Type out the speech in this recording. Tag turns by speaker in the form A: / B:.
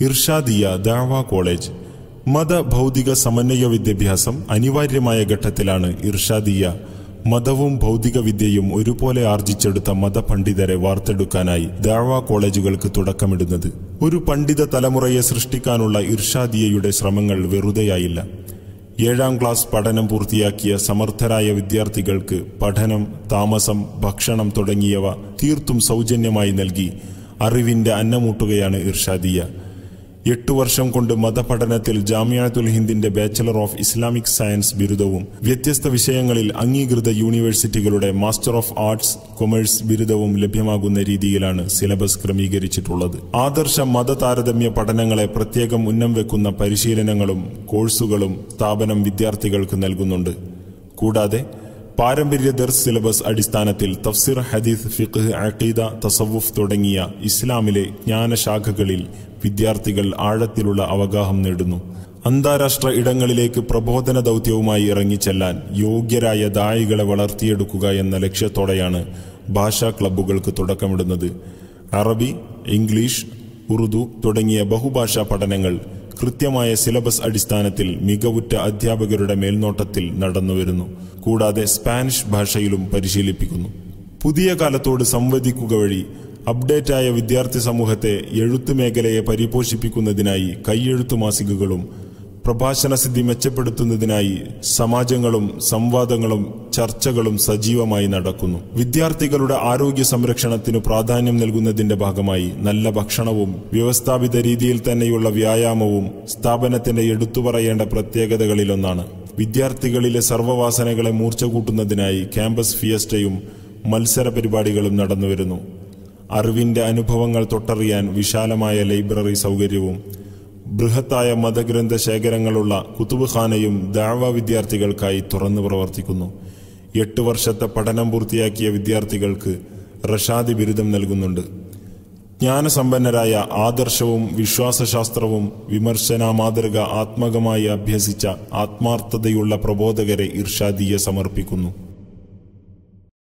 A: Irshadiya ദാവ college മത ഭൗതിക സമന്വയ വിദ്യാഭ്യാസം അനിവാര്യമായ ഘട്ടത്തിലാണ് ഇർഷാദിയ മതവും ഭൗതിക വിദ്യയും ഒരുപോലെ ആർജിച്ചെടുത്ത മതപണ്ഡിതരെ വാർത്തെടുക്കാനായി ദാവ കോളേജുകൾക്ക് തുടക്കമിടുന്നത് ഒരു പണ്ഡിത തലമുറയെ സൃഷ്ടിക്കാനുള്ള ഇർഷാദിയയുടെ ശ്രമങ്ങൾ വെറുതെയായില്ല ഏഴാം ക്ലാസ് പഠനം പൂർത്തിയാക്കിയ സമർത്ഥരായ വിദ്യാർത്ഥികൾക്ക് പഠനം താമസം ഭക്ഷണം തുടങ്ങിയവ തീർത്തും സൗജന്യമായി നൽകി അറിവിന്റെ അന്നമൂട്ടുകയാണ് ഇർഷാദിയ എട്ടു വർഷം കൊണ്ട് മതപഠനത്തിൽ ജാമിയാത്തുൽ ഹിന്ദിന്റെ ബാച്ചലർ ഓഫ് ഇസ്ലാമിക് സയൻസ് ബിരുദവും വ്യത്യസ്ത വിഷയങ്ങളിൽ അംഗീകൃത യൂണിവേഴ്സിറ്റികളുടെ മാസ്റ്റർ ഓഫ് ആർട്സ് കൊമേഴ്സ് ബിരുദവും ലഭ്യമാകുന്ന രീതിയിലാണ് സിലബസ് ക്രമീകരിച്ചിട്ടുള്ളത് ആദർശ മത താരതമ്യ പഠനങ്ങളെ പ്രത്യേകം ഉന്നം വെക്കുന്ന പരിശീലനങ്ങളും കോഴ്സുകളും സ്ഥാപനം വിദ്യാർത്ഥികൾക്ക് നൽകുന്നുണ്ട് കൂടാതെ പാരമ്പര്യ ദർസ് സിലബസ് അടിസ്ഥാനത്തിൽ തഫ്സിർ ഹദീസ് ഫിഖ് അഖീദ തസവുഫ് തുടങ്ങിയ ഇസ്ലാമിലെ ജ്ഞാനശാഖകളിൽ വിദ്യാർത്ഥികൾ ആഴത്തിലുള്ള അവഗാഹം നേടുന്നു അന്താരാഷ്ട്ര ഇടങ്ങളിലേക്ക് പ്രബോധന ദൗത്യവുമായി ഇറങ്ങിച്ചെല്ലാൻ യോഗ്യരായ ദായികളെ വളർത്തിയെടുക്കുക എന്ന ലക്ഷ്യത്തോടെയാണ് ഭാഷാ ക്ലബ്ബുകൾക്ക് തുടക്കമിടുന്നത് അറബി ഇംഗ്ലീഷ് ഉറുദു തുടങ്ങിയ ബഹുഭാഷാ പഠനങ്ങൾ കൃത്യമായ സിലബസ് അടിസ്ഥാനത്തിൽ മികവുറ്റ അധ്യാപകരുടെ മേൽനോട്ടത്തിൽ നടന്നുവരുന്നു കൂടാതെ സ്പാനിഷ് ഭാഷയിലും പരിശീലിപ്പിക്കുന്നു പുതിയ കാലത്തോട് സംവദിക്കുക വഴി അപ്ഡേറ്റായ വിദ്യാർത്ഥി സമൂഹത്തെ എഴുത്തു മേഖലയെ പരിപോഷിപ്പിക്കുന്നതിനായി കൈയെഴുത്തു മാസികകളും പ്രഭാഷണ സിദ്ധി മെച്ചപ്പെടുത്തുന്നതിനായി സമാജങ്ങളും സംവാദങ്ങളും ചർച്ചകളും സജീവമായി നടക്കുന്നു വിദ്യാർത്ഥികളുടെ ആരോഗ്യ സംരക്ഷണത്തിനു പ്രാധാന്യം നൽകുന്നതിന്റെ ഭാഗമായി നല്ല ഭക്ഷണവും വ്യവസ്ഥാപിത രീതിയിൽ തന്നെയുള്ള വ്യായാമവും സ്ഥാപനത്തിന്റെ എടുത്തുപറയേണ്ട പ്രത്യേകതകളിലൊന്നാണ് വിദ്യാർത്ഥികളിലെ സർവ്വവാസനകളെ മൂർച്ച കൂട്ടുന്നതിനായി ക്യാമ്പസ് ഫിയസ്റ്റയും മത്സര പരിപാടികളും നടന്നുവരുന്നു അറിവിന്റെ അനുഭവങ്ങൾ തൊട്ടറിയാൻ വിശാലമായ ലൈബ്രറി സൗകര്യവും ബൃഹത്തായ മതഗ്രന്ഥ ശേഖരങ്ങളുള്ള കുത്തുബ്ഖാനയും ദാവ വിദ്യാർത്ഥികൾക്കായി തുറന്നു പ്രവർത്തിക്കുന്നു എട്ട് വർഷത്തെ പഠനം പൂർത്തിയാക്കിയ വിദ്യാർത്ഥികൾക്ക് റഷാദി ബിരുദം നൽകുന്നുണ്ട് ജ്ഞാനസമ്പന്നരായ ആദർശവും വിശ്വാസശാസ്ത്രവും വിമർശന മാതൃക ആത്മകമായി അഭ്യസിച്ച ആത്മാർത്ഥതയുള്ള പ്രബോധകരെ ഇർഷാദിയെ സമർപ്പിക്കുന്നു